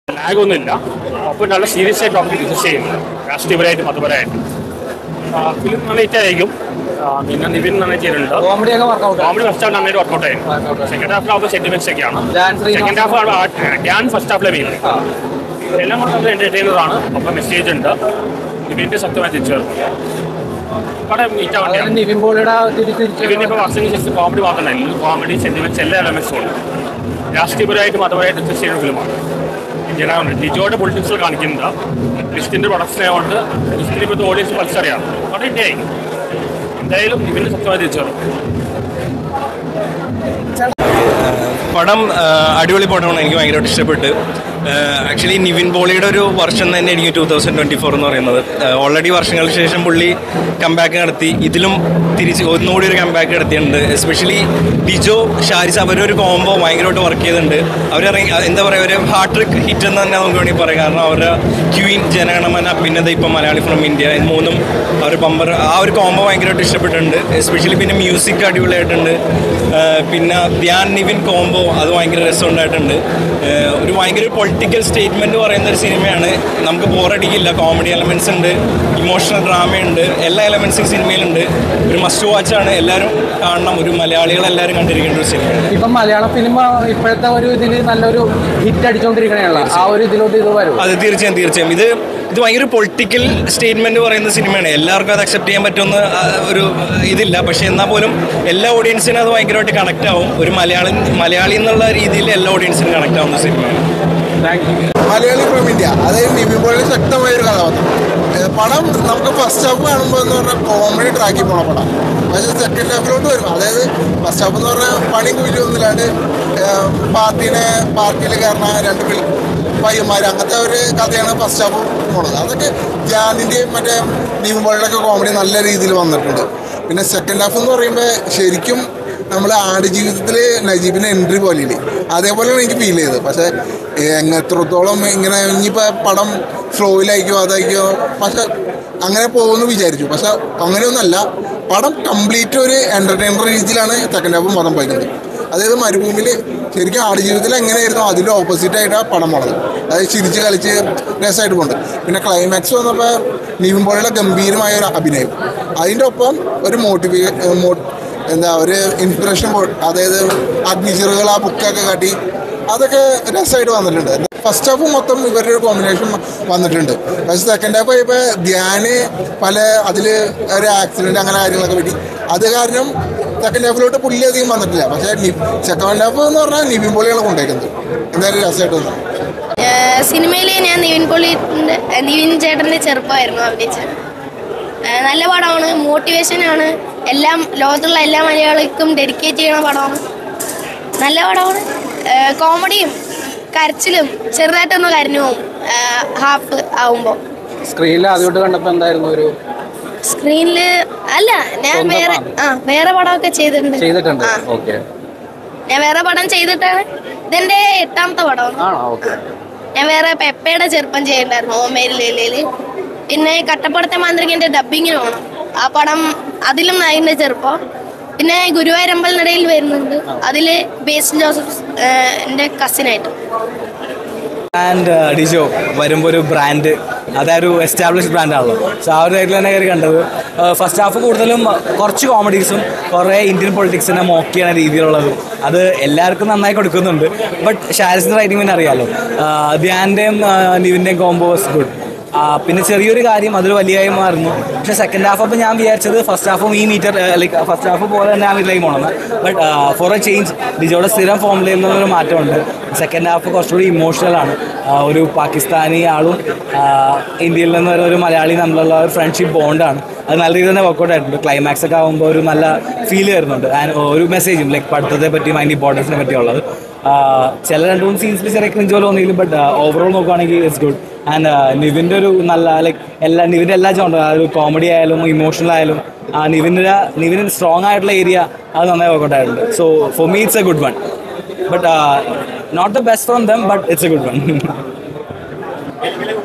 ലാഗൊന്നുമില്ല അപ്പോൾ നല്ല സീരിയസ് ആയിട്ട് അവർ യൂസ് ചെയ്യുന്നത് രാഷ്ട്രീയപരമായിട്ട് മതപരമായിട്ട് ഫിലിം നന്നായിട്ട് ആയിരിക്കും ആ, പിന്നെ നിവിൻ നന്നായിട്ട് ചെയ്യുന്നുണ്ട് കോമഡി ഒക്കെ വർക്കൗട്ട് കോമഡി ഫസ്റ്റ് ഹാഫ് നന്നായിട്ട് വർക്കൗട്ട് ആയിരുന്നു സെക്കൻഡ് ഹാഫിലാവുമ്പോൾ സെന്റിമെന്റ്സ് ഒക്കെയാണ് ഡാൻസ് സെക്കൻഡ് ഹാഫ് ഞാൻ ഫസ്റ്റ് ഹാഫിലെ മെയിൻ എല്ലാം കൊണ്ട് നമ്മൾ എന്റർടൈനർ ആണ് ഒപ്പം മെസ്സേജ് ഉണ്ട് നിവിന്റെ ശക്തമായി തിരിച്ചു പടം നീറ്റ് ആവേണ്ടിയാണ് നിവിൻ പോളിയുടെ തിരിച്ച് ഇതിന്റെ ഇപ്പോൾ വർഷങ്ങൾക്ക് ശേഷം കോമഡി മാത്രമല്ല കോമഡി സെന്റിമെന്റ്സ് എല്ലാ എലമെന്റ്സും ഉണ്ട് രാഷ്ട്രീയപരമായിട്ട് മതപരമായിട്ട് ടെസ്റ്റ് ചെയ്യുന്ന ഫിലിമാണ് ജനാണ് ലിജോയുടെ പൊളിറ്റിക്സ് കാണിക്കുന്നത് ലിസ്റ്റിന്റെ പ്രൊഡക്ഷനായതുകൊണ്ട് ലിസ്റ്റിന് ഇപ്പോഴത്തെ ഓഡിയൻസ് പൾസറിയാണ് അവിടെ ഇട്ടായി എന്തായാലും ഇതിന്റെ ശക്തമായി തിരിച്ചു പടം ആ, അടിപൊളി പടമാണ് എനിക്ക് ഭയങ്കരമായിട്ട് ഇഷ്ടപ്പെട്ട് ആക്ച്വലി നിവിൻ പോളിയുടെ ഒരു വർഷം തന്നെ എനിക്ക് ടൂ തൗസൻഡ് ട്വൻറ്റി ഫോർ എന്ന് പറയുന്നത് ഓൾറെഡി വർഷങ്ങൾക്ക് ശേഷം പുള്ളി കംബാക്ക് നടത്തി ഇതിലും തിരിച്ച് ഒന്നുകൂടി ഒരു കംബാക്ക് നടത്തിയിട്ടുണ്ട് എസ്പെഷ്യലി ഡിജോ ഷാരിസ് അവരൊരു കോംബോ ഭയങ്കരമായിട്ട് വർക്ക് ചെയ്തിട്ടുണ്ട് അവരിറങ്ങി എന്താ പറയുക ഒരു ഹാർട്ട് ട്രിക്ക് ഹിറ്റ് എന്ന് തന്നെ നമുക്ക് വേണമെങ്കിൽ പറയാം കാരണം അവരുടെ ക്യൂയിൻ ജനഗണമന പിന്നെ ദേ ഇപ്പം മലയാളി ഫ്രം ഇന്ത്യ ഇത് മൂന്നും അവർ ബമ്പർ ആ ഒരു കോംബോ ഭയങ്കരമായിട്ട് ഇഷ്ടപ്പെട്ടിട്ടുണ്ട് എസ്പെഷ്യലി പിന്നെ മ്യൂസിക് അടിപൊളിയായിട്ടുണ്ട് ആ, പിന്നെ ധ്യാൻ നിവിൻ കോംബോ അത് ഭയങ്കര രസമുണ്ടായിട്ടുണ്ട് ആ, ഒരു ഭയങ്കര പൊളിറ്റിക്കൽ സ്റ്റേറ്റ്മെന്റ് പറയുന്ന ഒരു സിനിമയാണ് നമുക്ക് ബോറടിക്കില്ല കോമഡി എലമെന്റ്സ് ഉണ്ട് ഇമോഷണൽ ഡ്രാമയുണ്ട് എല്ലാ എലമെന്റ്സും സിനിമയിലുണ്ട് ഒരു മസ്റ്റ് വാച്ച് ആണ് എല്ലാവരും കാണണം ഒരു മലയാളികൾ എല്ലാവരും കണ്ടിരിക്കേണ്ട ഒരു സിനിമയാണ് ഇപ്പൊ മലയാള ഫിലിം ഇപ്പോഴത്തെ ഒരു ഇതിൽ നല്ലൊരു ഹിറ്റ് അടിച്ചോണ്ടിരിക്കണേയുള്ള ആ ഒരു ഇതിലോട്ട് ഇത് വരും അത് തീർച്ചയായും തീർച്ചയായും ഇത് ഇത് ഭയങ്കര പൊളിറ്റിക്കൽ സ്റ്റേറ്റ്മെന്റ് പറയുന്ന സിനിമയാണ് എല്ലാവർക്കും അത് അക്സെപ്റ്റ് ചെയ്യാൻ പറ്റുമെന്ന് ആ, ഒരു ഇതില്ല പക്ഷെ എന്നാൽ പോലും എല്ലാ ഓഡിയൻസിനും അത് ഭയങ്കരമായിട്ട് കണക്ട് ആവും ഒരു മലയാളി മലയാളി എന്നുള്ള രീതിയിൽ എല്ലാ ഓഡിയൻസിനും കണക്ട് ആവുന്ന സിനിമയാണ് മലയാളി ഫ്രം ഇന്ത്യ അതായത് നിവിൻ പോളിയുടെ ശക്തമായ ഒരു കഥാപാത്രം ഏഹ് പടം നമുക്ക് ഫസ്റ്റ് ഹാഫ് കാണുമ്പോൾ എന്ന് പറഞ്ഞാൽ കോമഡി ട്രാക്കിൽ പോണ പടം പക്ഷേ സെക്കൻഡ് ഹാഫിലോട്ട് വരും അതായത് ഫസ്റ്റ് ഹാഫ് എന്ന് പറഞ്ഞാൽ പണിയും കുഴിയൊന്നുമില്ലാണ്ട് പാർട്ടീനെ പാർട്ടിയിൽ കയറുന്ന രണ്ട് പിള്ളേർ പയ്യന്മാർ അങ്ങനത്തെ ഒരു കഥയാണ് ഫസ്റ്റ് ഹാഫ് പോണത് അതൊക്കെ ജാനിൻ്റെയും മറ്റേ നിവിൻ പോളിയുടെ ഒക്കെ കോമഡി നല്ല രീതിയിൽ വന്നിട്ടുണ്ട് പിന്നെ സെക്കൻഡ് ഹാഫ് എന്ന് പറയുമ്പോൾ ശരിക്കും നമ്മൾ ആടുജീവിതത്തിൽ നജീബിന് എൻട്രി പോലെയില്ലേ അതേപോലെയാണ് എനിക്ക് ഫീൽ ചെയ്തത് പക്ഷേ എങ്ങ എത്രത്തോളം ഇങ്ങനെ ഇനിയിപ്പോൾ പടം ഫ്ലോയിലായിരിക്കോ അതായിരിക്കോ പക്ഷെ അങ്ങനെ പോകുമെന്ന് വിചാരിച്ചു പക്ഷെ അങ്ങനെയൊന്നല്ല പടം കംപ്ലീറ്റ് ഒരു എൻ്റർടൈനർ രീതിയിലാണ് സെക്കൻഡ് ഹാഫ് പടം പോയിക്കുന്നത് അതായത് മരുഭൂമിയിൽ ശരിക്കും ആടുജീവിതത്തിൽ എങ്ങനെയായിരുന്നു അതിൻ്റെ ഓപ്പോസിറ്റ് ആയിട്ടാണ് പടം പോണത് അതായത് ചിരിച്ച് കളിച്ച് രസമായിട്ട് പോകുന്നുണ്ട് പിന്നെ ക്ലൈമാക്സ് വന്നപ്പോൾ നിവിൻ പോളിയുടെ ഗംഭീരമായ ഒരു അഭിനയം അതിൻ്റെ ഒപ്പം ഒരു മോട്ടിവേ മോ എന്താ ഒരു ഇൻസ്പിറേഷൻ അതായത് അഗ്നിചിറുകൾ ആ ബുക്കൊക്കെ കാട്ടി അതൊക്കെ രസമായിട്ട് വന്നിട്ടുണ്ട് ഫസ്റ്റ് ഹാഫ് മൊത്തം ഇവരുടെ ഒരു കോമ്പിനേഷൻ വന്നിട്ടുണ്ട് പക്ഷേ സെക്കൻഡ് ഹാഫ് ഇപ്പോൾ ധ്യാന് പല അതിൽ ഒരു ആക്സിഡൻറ്റ് അങ്ങനെ കാര്യങ്ങളൊക്കെ പറ്റി അത് കാരണം സെക്കൻഡ് ഹാഫിലോട്ട് പുള്ളി അധികം വന്നിട്ടില്ല പക്ഷേ സെക്കൻഡ് ഹാഫ് എന്ന് പറഞ്ഞാൽ നിവിൻ പോളിയാണ് കൊണ്ടുപോയിരിക്കുന്നത് എന്തായാലും രസമായിട്ട് വന്നു സിനിമയിൽ ഞാൻ നിവിൻ പൊള്ളിൻ്റെ നിവിൻ ചേട്ടൻ്റെ ചെറുപ്പമായിരുന്നു അഭിനയിച്ചത് ഏഹ് നല്ല പടമാണ് മോട്ടിവേഷനാണ് എല്ലാം ലോകത്തുള്ള എല്ലാ മലയാളിക്കും ഡെഡിക്കേറ്റ് ചെയ്യണ പടമാണ് നല്ല പടമാണ് ഏഹ് കോമഡിയും കരച്ചിലും ചെറുതായിട്ടൊന്ന് കരഞ്ഞു പോകും ഹാഫ് ആവുമ്പോൾ സ്ക്രീനിൽ ആദ്യമായിട്ട് കണ്ടപ്പോൾ എന്തായിരുന്നു ഒരു സ്ക്രീനിൽ അല്ല ഞാൻ സ്വന്തം വേറെ ആണ്. ആ വേറെ പടമൊക്കെ ചെയ്തിട്ടുണ്ട് ചെയ്തിട്ടുണ്ട് ആ ഓക്കെ ഞാൻ വേറെ പടം ചെയ്തിട്ടാണ് ഇതെന്റെ എട്ടാമത്തെ പടമാണ് ആണോ ഓക്കെ ഞാൻ വേറെ പെപ്പയുടെ ചെറുപ്പം ചെയ്യണ്ടായിരുന്നു ഓമേരി ലീലയില് പിന്നെ കട്ടപ്പുറത്തെ മാന്ത്രികന്റെ ഡബിങ്ങിന് പോകണം ആ പടം അതിലും നായിന്റെ ചെറുപ്പം പിന്നെ ഗുരുവായൂരമ്പൽ നടയിൽ വരുന്നുണ്ട് അതില് ബേസിൽ ജോസഫ് ഏഹ്, എൻ്റെ കസിനായിട്ട് ബ്രാൻഡ് ഡിജോ വരുമ്പോൾ ഒരു ബ്രാൻഡ് അതൊരു എസ്റ്റാബ്ലിഷ് ബ്രാൻഡാണല്ലോ സോ ആ ഒരു സൈഡിൽ തന്നെ കയറി കണ്ടത് ഫസ്റ്റ് ഹാഫ് കൂടുതലും കുറച്ച് കോമഡീസും കുറേ ഇന്ത്യൻ പൊളിറ്റിക്സിനെ മോക്ക് ചെയ്യുന്ന രീതിയിലുള്ളത് അത് എല്ലാവർക്കും നന്നായി കൊടുക്കുന്നുണ്ട് ബട്ട് ഷാരിസിൻ്റെ റൈറ്റിംഗ് പിന്നെ അറിയാമല്ലോ ധ്യാൻ്റെയും നിവിൻ്റെയും കോംബോ വാസ് ഗുഡ് പിന്നെ ചെറിയൊരു കാര്യം അതൊരു വലിയായി മാറുന്നു പക്ഷേ സെക്കൻഡ് ഹാഫ് അപ്പോൾ ഞാൻ വിചാരിച്ചത് ഫസ്റ്റ് ഹാഫും ഈ മീറ്റർ ലൈക്ക് ഫസ്റ്റ് ഹാഫ് പോലെ തന്നെ ആ മീറ്ററിലേക്ക് പോകണമെന്ന് ബട്ട് ഫോർ എ ചേഞ്ച് ഡിജോയുടെ സ്ഥിരം ഫോമിൽ നിന്നൊരു മാറ്റമുണ്ട് സെക്കൻഡ് ഹാഫ് കുറച്ചുകൂടി ഇമോഷണൽ ആണ് ആ, ഒരു പാകിസ്ഥാനി ആളും ആ, ഇന്ത്യയിൽ നിന്ന് വരുന്ന ഒരു മലയാളി തമ്മിലുള്ള ഒരു ഫ്രണ്ട്ഷിപ്പ് ബോണ്ടാണ് അത് നല്ല രീതിയിൽ തന്നെ വർക്കൗട്ട് ആയിട്ടുണ്ട് ക്ലൈമാക്സ് ഒക്കെ ആകുമ്പോൾ ഒരു നല്ല ഫീൽ വരുന്നുണ്ട് ആൻഡ് ഒരു മെസ്സേജും ലൈക്ക് പഠിത്തത്തെ പറ്റിയും അതിൻ്റെ ഇമ്പോർട്ടൻസിനെ പറ്റിയുള്ളത് ആ, ചില രണ്ട് മൂന്ന് സീൻസിൽ ചെറിയ ക്രിഞ്ച് പോലെ തോന്നിയില്ല ബട്ട് ഓവറോൾ നോക്കുകയാണെങ്കിൽ ഇറ്റ്സ് ഗുഡ് ആൻഡ് നിവിൻ്റെ ഒരു നല്ല ലൈക്ക് എല്ലാ നിവിൻ്റെ എല്ലാ ജോണ്ടും ഒരു കോമഡി ആയാലും ഇമോഷണൽ ആയാലും ആ നിവിൻ്റെ നിവിന് സ്ട്രോങ് ആയിട്ടുള്ള ഏരിയ അത് നന്നായി വർക്കൗട്ട് ആയിട്ടുണ്ട് so for me it's a good one but not the best from them but it's a good one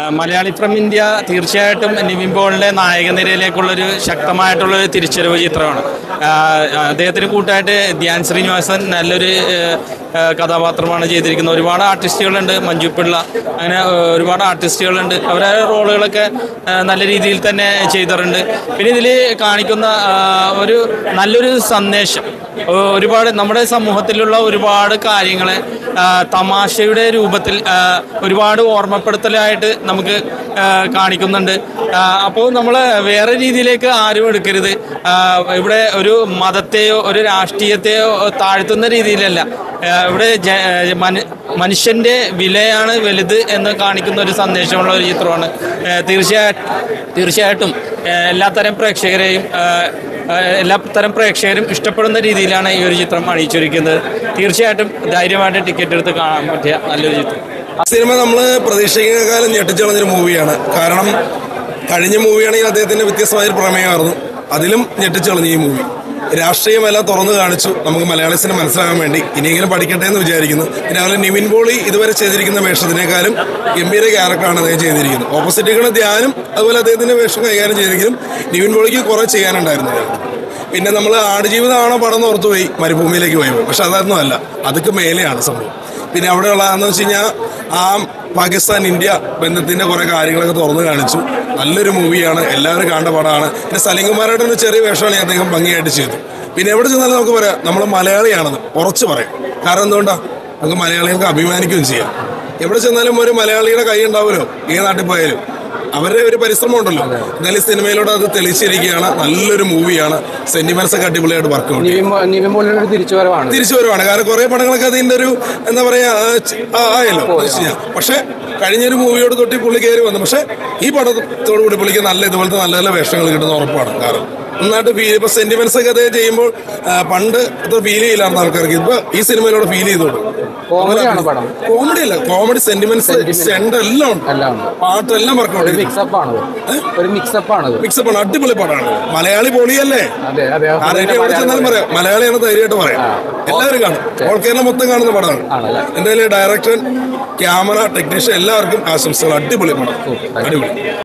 Malayali from India തീർച്ചയായിട്ടും നിവിൻ പോളിൻ്റെ നായക നിരയിലേക്കുള്ളൊരു ശക്തമായിട്ടുള്ളൊരു തിരിച്ചറിവ് ചിത്രമാണ് ആ, അദ്ദേഹത്തിന് കൂട്ടായിട്ട് ധ്യാൻ ശ്രീനിവാസൻ നല്ലൊരു ഏഹ്, ഏഹ്, കഥാപാത്രമാണ് ചെയ്തിരിക്കുന്നത് ഒരുപാട് ആർട്ടിസ്റ്റുകളുണ്ട് മഞ്ജു പിള്ള അങ്ങനെ ഏഹ്, ഒരുപാട് ആർട്ടിസ്റ്റുകളുണ്ട് അവരുടെ റോളുകളൊക്കെ ഏഹ്, നല്ല രീതിയിൽ തന്നെ ചെയ്തിട്ടുണ്ട് പിന്നെ ഇതിൽ കാണിക്കുന്ന ആ, ഒരു നല്ലൊരു സന്ദേശം ഒ- ഒരുപാട് നമ്മുടെ സമൂഹത്തിലുള്ള ഒരുപാട് കാര്യങ്ങളെ ആ, തമാശയുടെ രൂപത്തിൽ ആ, ഒരുപാട് ഓർമ്മപ്പെടുത്തലായിട്ട് നമുക്ക് ആ, കാണിക്കുന്നുണ്ട് അപ്പോൾ നമ്മൾ വേറെ രീതിയിലേക്ക് ആരും എടുക്കരുത് ആ, ഇവിടെ ഒരു മതത്തെയോ ഒരു രാഷ്ട്രീയത്തെയോ താഴ്ത്തുന്ന രീതിയിലല്ല ആ, ഇവിടെ ജ- മനു- മനുഷ്യൻ്റെ വിലയാണ് വലുത് എന്ന് കാണിക്കുന്ന ഒരു സന്ദേശമുള്ള ഒരു ചിത്രമാണ് ആ, തീർച്ചയായിട്ടും തീർച്ചയായിട്ടും ആ, എല്ലാത്തരം പ്രേക്ഷകരെയും ആ, ആ, എല്ലാ തരം പ്രേക്ഷകരും ഇഷ്ടപ്പെടുന്ന രീതിയിലാണ് ഈ ഒരു ചിത്രം അണിയിച്ചൊരുക്കുന്നത് തീർച്ചയായിട്ടും ധൈര്യമായിട്ട് ടിക്കറ്റ് എടുത്ത് കാണാൻ പറ്റിയ നല്ലൊരു ചിത്രം സിനിമ നമ്മൾ പ്രതീക്ഷിക്കുന്നേക്കാളും ഞെട്ടിച്ചളഞ്ഞൊരു മൂവിയാണ് കാരണം കഴിഞ്ഞ മൂവിയാണെങ്കിൽ അദ്ദേഹത്തിന്റെ വ്യത്യസ്തമായൊരു പ്രമേയമായിരുന്നു അതിലും ഞെട്ടിച്ചളഞ്ഞു ഈ മൂവി രാഷ്ട്രീയമെല്ലാം തുറന്നു കാണിച്ചു നമുക്ക് മലയാളീസിന് മനസ്സിലാകാൻ വേണ്ടി ഇനിയെങ്കിലും പഠിക്കട്ടെ എന്ന് വിചാരിക്കുന്നു പിന്നെ അതുപോലെ നിവിൻ പോളി ഇതുവരെ ചെയ്തിരിക്കുന്ന വേഷത്തിനേക്കാളും ഗംഭീര ക്യാരക്ടറാണ് അദ്ദേഹം ചെയ്തിരിക്കുന്നത് ഓപ്പോസിറ്റ് നിൽക്കുന്ന ധ്യാനും അതുപോലെ അദ്ദേഹത്തിന്റെ വേഷം കൈകാര്യം ചെയ്തിരിക്കും നിവിൻ പോളിക്ക് കുറേ ചെയ്യാനുണ്ടായിരുന്നു പിന്നെ നമ്മൾ ആടുജീവിതമാണോ പടം എന്ന് ഓർത്ത് പോയി മരുഭൂമിയിലേക്ക് പോയി പക്ഷെ അതൊന്നും അല്ല അതൊക്കെ മേലെയാണ് സംഭവം പിന്നെ അവിടെയുള്ള എന്ന് വെച്ച് കഴിഞ്ഞാൽ ആ പാകിസ്ഥാൻ ഇന്ത്യ ബന്ധത്തിന്റെ കുറെ കാര്യങ്ങളൊക്കെ തുറന്നു കാണിച്ചു നല്ലൊരു മൂവിയാണ് എല്ലാവരും കാണേണ്ട പടമാണ് പിന്നെ സലിംകുമാറായിട്ട് ഒരു ചെറിയ വേഷമാണ് അദ്ദേഹം ഭംഗിയായിട്ട് ചെയ്തു പിന്നെ എവിടെ ചെന്നാലും നമുക്ക് പറയാം നമ്മൾ മലയാളിയാണെന്ന് ഉറച്ചു പറയാം കാരണം എന്തുകൊണ്ടാ നമുക്ക് മലയാളികൾക്ക് അഭിമാനിക്കുകയും ചെയ്യാം എവിടെ ചെന്നാലും ഒരു മലയാളിയുടെ കൈ ഉണ്ടാവുമല്ലോ ഏത് നാട്ടിൽ പോയാലും അവരുടെ ഒരു പരിശ്രമം ഉണ്ടല്ലോ എന്നാലും ഈ സിനിമയിലൂടെ അത് തെളിയിച്ചിരിക്കുകയാണ് നല്ലൊരു മൂവിയാണ് സെന്റിമെന്റ്സ് ഒക്കെ അടിപൊളിയായിട്ട് വർക്ക് ഔട്ട് നിവിൻ പോ- നിവിൻ പോളിയുടെ ഒരു തിരിച്ചുവരവാണ് തിരിച്ചു വരുവാണ് കാരണം കുറെ പടങ്ങളൊക്കെ അതിന്റെ ഒരു എന്താ പറയാ ആ, ച- ആ, ആയല്ലോ എന്ന് വെച്ച് കഴിഞ്ഞാൽ. പക്ഷെ കഴിഞ്ഞൊരു മൂവിയോട് തൊട്ടി പുള്ളി കയറി വന്നു പക്ഷെ ഈ പടത്തോടു കൂടി പുള്ളിക്ക് നല്ല ഇതുപോലത്തെ നല്ല നല്ല വേഷങ്ങൾ കിട്ടുന്ന ഉറപ്പാണ് കാരണം നന്നായിട്ട് ഫീൽ ഇപ്പൊ സെന്റിമെന്റ്സ് ഒക്കെ അദ്ദേഹം ചെയ്യുമ്പോൾ ആ, പണ്ട് അത്ര ഫീൽ ചെയ്യില്ലായിരുന്ന ആൾക്കാർക്ക് ഇപ്പൊ ഈ സിനിമയിലൂടെ ഫീൽ ചെയ്തോളൂ കോമഡിയാണ് പടം കോമഡി അല്ല കോമഡി സെന്റിമെന്റ്സ് സ്റ്റെൻഡ് എല്ലാം ഉണ്ട് എല്ലാം ഉണ്ട് പാട്ടെല്ലാം വർക്കൗട്ട് ഒരു മിക്സപ്പ് ആണത് ഒരു മിക്സപ്പ് ആണത് മിക്സപ്പ് ആണ് അടിപൊളി പടമാണ് മലയാളി പൊളിയല്ലേ അതെ അതെ ആരെയും എവിടെ ചെന്നാലും പറയാം മലയാളിയാണ് ധൈര്യമായിട്ട് പറയാം എല്ലാവരും കാണും ഓൾ കേരളം മൊത്തം കാണുന്ന പടമാണ് ആണല്ലേ? എന്തായാലും ഡയറക്ടർ ക്യാമറ ടെക്നീഷ്യൻ എല്ലാവർക്കും ആശംസകൾ അടിപൊളി പടം അടിപൊളി